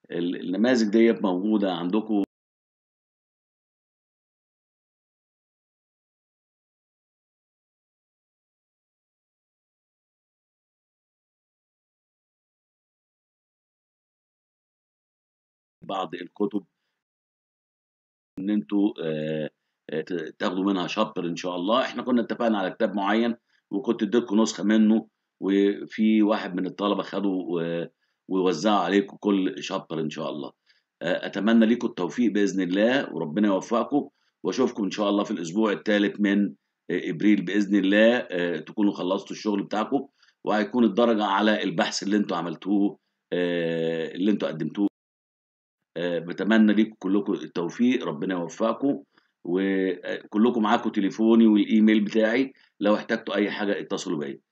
ال النماذج ديّة موجودة عندكم بعض الكتب إن أنتم آآ ت تاخدوا منها chapter إن شاء الله، إحنا كنا اتفقنا على كتاب معيّن وكنت اديتكم نسخة منه، وفي واحد من الطلبة خده و ووزّعه عليكم كل chapter إن شاء الله. آآ أتمنى ليكم التوفيق بإذن الله وربنا يوفقكم، وأشوفكم إن شاء الله في الأسبوع التالت من آآ إبريل بإذن الله آآ تكونوا خلّصتوا الشغل بتاعكم، وهيكون الدرجة على البحث اللي أنتم عملتوه آآ اللي أنتم قدمتوه. آآ باتمنى ليكم كلّكم التوفيق، ربنا يوفقكم، وكلّكم معاكم تليفوني والإيميل بتاعي، لو احتجتوا أي حاجة اتصلوا بيّا.